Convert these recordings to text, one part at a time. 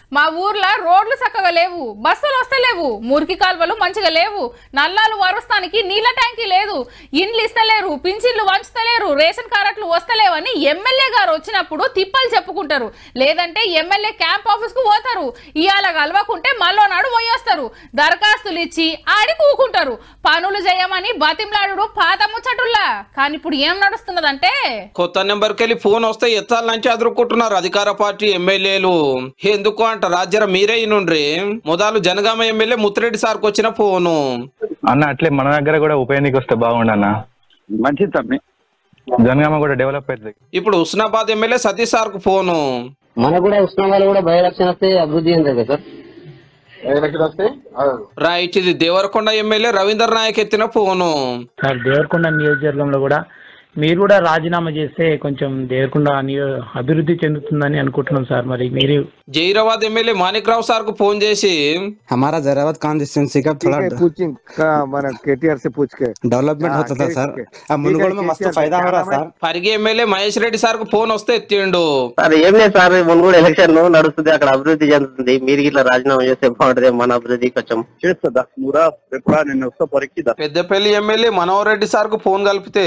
మా ఊర్లో రోడ్లు చక్కగా లేవు బస్సులు వస్తలేవు మురికి కాలువలు మంచిగా లేవు నల్లాలు వరుస్తానికి నీళ్ళ ట్యాంకీ లేదు ఇండ్లు ఇస్తలేరు పింఛన్లు వంచుతలేరు రేషన్ కార్డులు వస్తలేవని ఎమ్మెల్యే గారు వచ్చినప్పుడు తిప్పలు చెప్పుకుంటారు లేదంటే ఎమ్మెల్యే క్యాంప్ ఆఫీస్ కు పోతారు ఇవాళ కలవకుంటే మళ్ళో నాడు పోయొస్తారు దరఖాస్తులు ఇచ్చి ఆడి కూకుంటారు పనులు చేయమని బతిమలాడు పాత ముచ్చటుల్లా కానీ ఇప్పుడు ఏం నడుస్తున్నదంటే కొత్త నెంబర్కి వెళ్ళి ఫోన్ వస్తే ఎత్తాలంటే అదురుకుంటున్నారు అధికార పార్టీ ఎమ్మెల్యేలు ఎందుకు అంట రాజ్యర మీరే నుండ్రి మొదలు జనగామ ఎమ్మెల్యే ముత్తిరెడ్డి సార్కి వచ్చిన ఫోను అన్న అట్లే మన దగ్గర కూడా ఉప ఎన్నిక వస్తే బాగుండు అన్న మంచిది తమ్మి జనగామ కూడా డెవలప్ అవుతుంది ఇప్పుడు హుస్నాబాద్ ఎమ్మెల్యే సతీష్ సార్కు ఫోను మనకు కూడా ఉష్ణోగ్రతలు కూడా బై ఎలక్షన్ వస్తే అభివృద్ధి ఏంది కదా సార్ ఎలక్షన్ వస్తే రైట్ ఇది దేవరకొండ ఎమ్మెల్యే రవీందర్ నాయక్ ఎత్తిన ఫోను సార్ దేవరకొండ నియోజకవర్గంలో కూడా మీరు కూడా రాజీనామా చేస్తే కొంచెం దేవరకొండ నియో అభివృద్ధి చెందుతుందని అనుకుంటున్నాం సార్ మరి మీరు జైరాబాద్ ఎమ్మెల్యే మాణిక్రావు సార్కు ఫోన్ చేసి हमारा जरावत कॉन्स्टिट्यूंसी का थोड़ा पूछिंग మన కేటీఆర్ से पूछ के डेवलपमेंट हाँ, होता था ठीक सर है। अब मुनगोड़ में ठीक है, मस्त केसीआर फायदा हो रहा क्या सर పరిగి ఎమ్మెల్యే మహేష్ రెడ్డి సార్కు ఫోన్ వస్తే ఎత్తిండు సార్ ఏం లేదు సార్ మునుగోడు ఎలక్షన్ నడుస్తుంది అక్కడ అభివృద్ధి చెందుతుంది మీరు ఇట్లా రాజీనామా చేస్తే బాగుంటది మన అభివృద్ధి కొంచెం చేస్తుందా నువ్వురా రేపురా నిన్న వస్తా పరీక్ష పెద్దపల్లి ఎమ్మెల్యే మనోహర్ రెడ్డి సార్కు ఫోన్ కలిపితే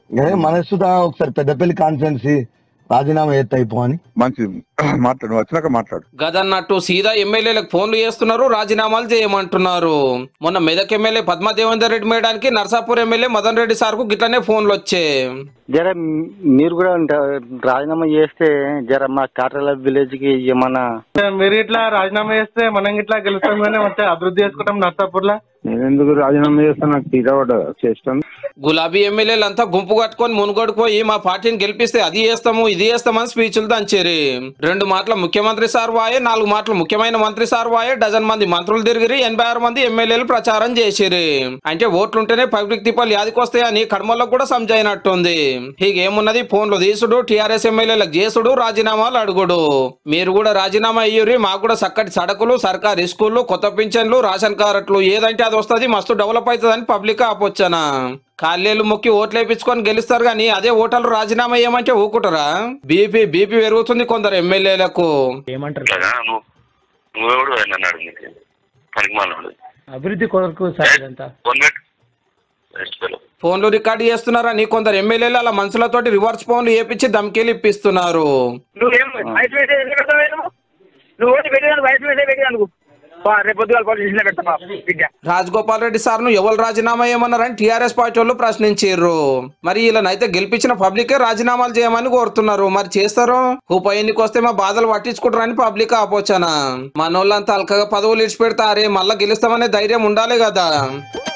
మనసుదా ఒకసారి పెద్దపల్లి కాన్ఫరెన్సీ రాజీనామా ఎత్త అయిపో అని మంచిది మాట్లాడు వచ్చినాక మాట్లాడు గదన్నట్టు సీదా ఎమ్మెల్యేలకు ఫోన్లు చేస్తున్నారు రాజీనామాలు చేయమంటున్నారు మొన్న మెదక్ ఎమ్మెల్యే పద్మదేవేందర్ రెడ్డి మేడానికి నర్సాపూర్ ఎమ్మెల్యే మదన్ రెడ్డి సార్కు గిట్లనే ఫోన్లు వచ్చే జర మీరు కూడా రాజీనామా చేస్తే జర మా కాటల విలేజ్ కి ఏమన్నా మీరు ఇట్లా రాజీనామా చేస్తే మనం ఇట్లా గెలుస్తాం కానీ మొత్తం అభివృద్ధి చేసుకుంటాం నర్సాపూర్ నేను ఎందుకు రాజీనామా చేస్తా నాకు తీరా పడ్డదా చేస్తాను గులాబీ ఎమ్మెల్యేలంతా గుంపు కట్టుకొని మునుగోడుకు పోయి మా పార్టీని గెలిపిస్తే అది చేస్తాము ఇది చేస్తామని స్పీచ్లు దంచేరి రెండు మాటల ముఖ్యమంత్రి సార్ వాయే నాలుగు మాటలు ముఖ్యమైన మంత్రి సార్ వాయే డజన్ మంది మంత్రులు తిరిగిరి ఎనభై ఆరు మంది ఎమ్మెల్యేలు ప్రచారం చేసిరి అంటే ఓట్లుంటేనే పబ్లిక్ దీపాలు యాదికి వస్తాయని కడమలకు కూడా సంజైనట్టుంది హీగేమున్నది ఫోన్లు తీసుడు టీఆర్ఎస్ ఎమ్మెల్యేలకు చేసుడు రాజీనామాలు అడుగుడు మీరు కూడా రాజీనామా అయ్యూరి మాకు కూడా చక్కటి సడకులు సర్కారీ స్కూళ్ళు కొత్త పింఛన్లు రేషన్ కార్డులు ఏదంటే అది వస్తుంది మస్తు డెవలప్ అవుతుందని పబ్లిక్ ఆపొచ్చానా కాళ్ళేళ్ళు మొక్కి ఓట్లు వేయించుకొని గెలుస్తారు కానీ అదే ఓటర్లు రాజీనామా చేయమంటే ఊకుంటారా బీపీ బీపీ పెరుగుతుంది కొందరు ఎమ్మెల్యేలకు ఏమంటారు నువ్వెవడు నన్ను అడిగింది పనికి మాలాడు అభివృద్ధి కొరకు సార్ ఇదంతా వన్ మినిట్ నెక్స్ట్ పిల్లలు ఫోన్లు రికార్డు చేస్తున్నారని కొందరు ఎమ్మెల్యేలు అలా మనుషులతోటి రివర్స్ ఫోన్లు వేపించి ధమ్కీలు ఇప్పిస్తున్నారు నువ్వేం వయసు వేసే ఎందుకు పెడతావు నువ్వు? నువ్వు ఓటు పెట్టేదానికి వయసు వేసే పెట్టేదానికి రేపు పొద్దుగాల కాలేజ్ పెడతా విద్య రాజగోపాల్ రెడ్డి సార్ను ఎవరు రాజీనామా చేయమన్నారని టీఆర్ఎస్ పార్టీ వాళ్ళు ప్రశ్నించారు మరి వీళ్ళనైతే గెలిపించిన పబ్లికే రాజీనామాలు చేయమని కోరుతున్నారు మరి చేస్తారు ఉప ఎన్నిక వస్తే మా బాధలు పట్టించుకుంటారని పబ్లిక్ ఆపోచన మనోళ్ళంతా అల్కగా పదవులు ఇడిచిపెడతారే మళ్ళా గెలుస్తామనే ధైర్యం ఉండాలి కదా